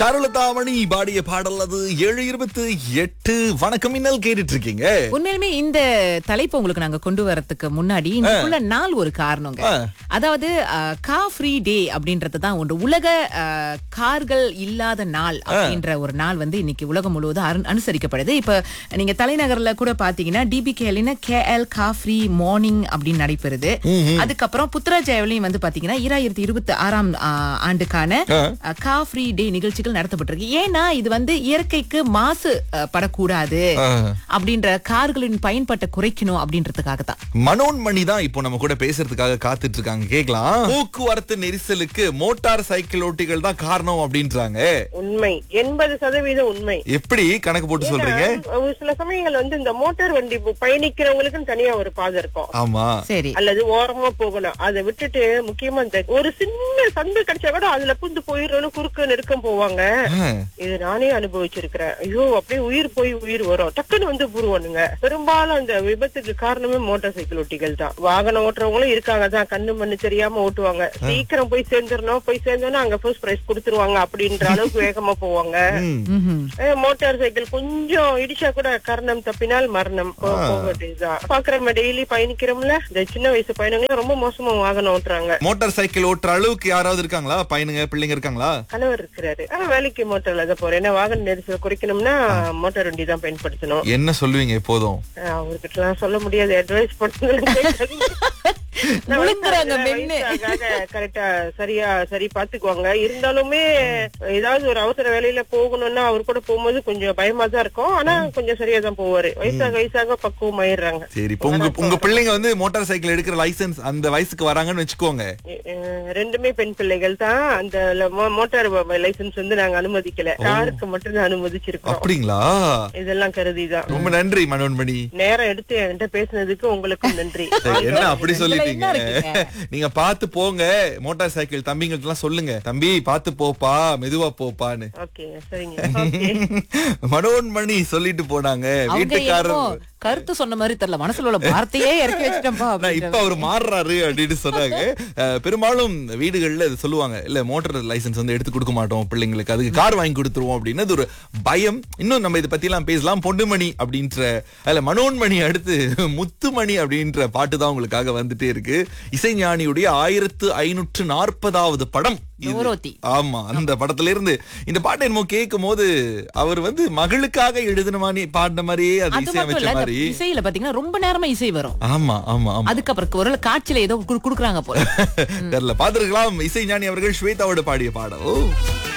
சரளதாமணி பாடிய பாடல் அது ஏழு இருபத்து எட்டு வணக்கம் இன்னல் கேட்டுட்டு இருக்கீங்க உண்மையிலுமே இந்த தலைப்பு உங்களுக்கு நாங்க கொண்டு வரதுக்கு முன்னாடி இன்னைக்குள்ள நாள் ஒரு காரணங்க ஆ. அதாவது கா ஃப்ரீ டே அப்படின்றது தான் ஒன்று உலக அஹ், கார்கள் இல்லாத நாள் அப்படின்ற ஒரு நாள் வந்து இன்னைக்கு உலகம் முழுவதும் அரு- அனுசரிக்கப்படுது இப்ப நீங்க தலைநகர்ல கூட பாத்தீங்கன்னா டிபி கேலின கேஎல் கா ஃப்ரீ மார்னிங் அப்படின்னு நடைபெறுது அதுக்கப்புறம் புத்ராஜயாவிலையும் வந்து பாத்தீங்கன்னா ஈராயிரத்தி இருபத்தி ஆறாம் ஆ, ஆண்டுக்கான ஆ. அஹ், கா ஃப்ரீ டே நிகழ்ச்சிகள் நடத்தப்பட்டிருக்கு ஏன்னா இது வந்து இயற்கைக்கு மாசு அஹ், படக்கூடாது ஆ. அப்படின்ற கார்களின் பயன்பாட்டை குறைக்கணும் அப்படின்றதுக்காக தான் மனோன்மணி தான் இப்போ நம்ம கூட பேசுறதுக்காக காத்துட்டு இருக்காங்க கேக்கலாம் போக்குவரத்து நெரிசலுக்கு மோட்டார் சைக்கிள் ஓட்டிகள் தான் காரணம் அப்படின்றாங்க உண்மை எண்பது சதவீதம் உண்மை எப்படி கணக்கு போட்டு சொல்றீங்க ஏன்னா, ஒரு சில சமயங்கள் வந்து இந்த மோட்டார் வண்டி பு- பயணிக்கிறவங்களுக்குன்னு தனியா ஒரு பாதை இருக்கும் ஆமா சரி அல்லது ஓரமா போகணும் அதை விட்டுட்டு முக்கியமா இந்த ஒரு சின்ன சந்து கிடைச்சா கூட அதுல புந்து போயிடணும் குறுக்க நெருக்கம் போவாங்க ஆ. இது நானே அனுபவிச்சிருக்கிறேன் ஐயோ அப்படியே உயிர் போய் உயிர் வரும் டக்குன்னு வந்து புருவனுங்க பெரும்பாலும் அந்த விபத்துக்கு காரணமே மோட்டார் சைக்கிள் ஓட்டிகள் தான் வாகனம் ஓட்டுறவங்களும் இருக்காங்க தான் கண்ணு மண்ணு தெரியாம ஓட்டுவாங்க சீக்கிரம் போய் சேர்ந்துடணும் போய் சேர்ந்தோன்னா அங்க ஃபர்ஸ்ட் பிரைஸ் கொடுத்துருவாங்க அப்படின்ற அளவுக்கு வேகமா போவாங்க ம். ம்ஹும். அஹ் மோட்டார் சைக்கிள் கொஞ்சம் இடிச்சா கூட கரணம் தப்பினால் மரணம் போ- போக வேண்டியதுதான் பாக்குறோம் டெய்லி பயணிக்கிறோம்ல இந்த சின்ன வயசு பையனுங்க ரொம்ப மோசமா வாகனம் ஓட்டுறாங்க மோட்டார் சைக்கிள் ஓட்டுற அளவுக்கு யாராவது இருக்காங்களா பையனுங்க பிள்ளைங்க இருக்காங்களா கணவர் இருக்கிறாரு ஆனா வேலைக்கு மோட்டார்ல தான் போறேன் ஏன்னா வாகன நெரிசல் குறைக்கணும்னா மோட்டார் வண்டி தான் பயன்படுத்தணும் என்ன சொல்லுவீங்க எப்போதும் அஹ் அவர்கிட்ட எல்லாம் சொல்ல முடியாது அட்வைஸ் முழுங்குறாங்க மென்னு. கரெக்டா சரியா சரி பாத்துக்குவாங்க இருந்தாலுமே ஏதாவது ஒரு அவசர வேலையில போகணும்னா அவர் கூட போகும்போது கொஞ்சம் பயமா தான் இருக்கும் ஆனா கொஞ்சம் சரியா தான் போவாரு வயசாக வயசாக பக்குவம் ஆயிடுறாங்க சரி இப்போ உங்க உங்க பிள்ளைங்க வந்து மோட்டார் சைக்கிள் எடுக்கிற லைசென்ஸ் அந்த வயசுக்கு வராங்கன்னு வச்சுக்கோங்க அஹ் ரெண்டுமே பெண் பிள்ளைகள் தான் அந்த ல- மோ- மோட்டார் லைசென்ஸ் வந்து நாங்க அனுமதிக்கல காருக்கு மட்டும் தான் அனுமதிச்சிருக்கோம் அப்படிங்களா இதெல்லாம் கருதிதான் ரொம்ப நன்றி மனோன்மணி நேரம் எடுத்து என்கிட்ட பேசுனதுக்கு உங்களுக்கும் நன்றி சரி, என்ன அப்படி இதுல சொல்லிட்டீங்க என்ன இருக்குங்க? நீங்க பாத்து போங்க மோட்டார் சைக்கிள் தம்பிங்களுக்கு எல்லாம் சொல்லுங்க தம்பி பாத்து போப்பா மெதுவா போப்பான்னு ஓகே சரிங்க ஓகே மனோன்மணி சொல்லிட்டு போனாங்க அவங்க என்னமோ வீட்டுக்காரர் கருத்து சொன்ன மாதிரி தெரியல மனசுல உள்ள வார்த்தையே இறக்கி வச்சுட்டேன்ப்பா நான் அப்படின்ற இப்ப அவர் மாறுறாரு அப்படின்னு சொன்னாங்க அஹ், பெரும்பாலும் வீடுகள்ல இது சொல்லுவாங்க இல்ல மோட்டார் லைசென்ஸ் வந்து எடுத்து கொடுக்க மாட்டோம் பிள்ளைங்களுக்கு அதுக்கு கார் வாங்கி கொடுத்துருவோம் அப்படின்னு அது ஒரு பயம் இன்னும் நம்ம இதை பத்தி எல்லாம் பேசலாம் பொண்டுமணி அப்படின்ற அதுல மனோன்மணி அடுத்து முத்துமணி அப்படின்ற பாட்டு தான் உங்களுக்காக வந்துட்டே இருக்கு இசைஞானியுடைய ஆயிரத்து ஐநூற்று நாற்பதாவது படம் இது. நவரோத்தி. ஆமா அந்த படத்துல இருந்து இந்த பாட்டை என்னமோ கேட்கும் போது அவர் வந்து மகளுக்காக எழுதின மாதிரி பாடின மாதிரியே அது அது மட்டும் இசையமைச்ச இல்ல இந்த மாதிரி இசையில பாத்தீங்கன்னா ரொம்ப நேரமா இசை வரும் ஆமா ஆமா ஆமா அதுக்கப்புறம் ஒரு காட்சியில ஏதோ குடு- குடுக்குறாங்க போல தெரியல பாத்துருக்கலாம் இசை ஞானி அவர்கள் ஸ்வேதாவோட பாடிய பாடல்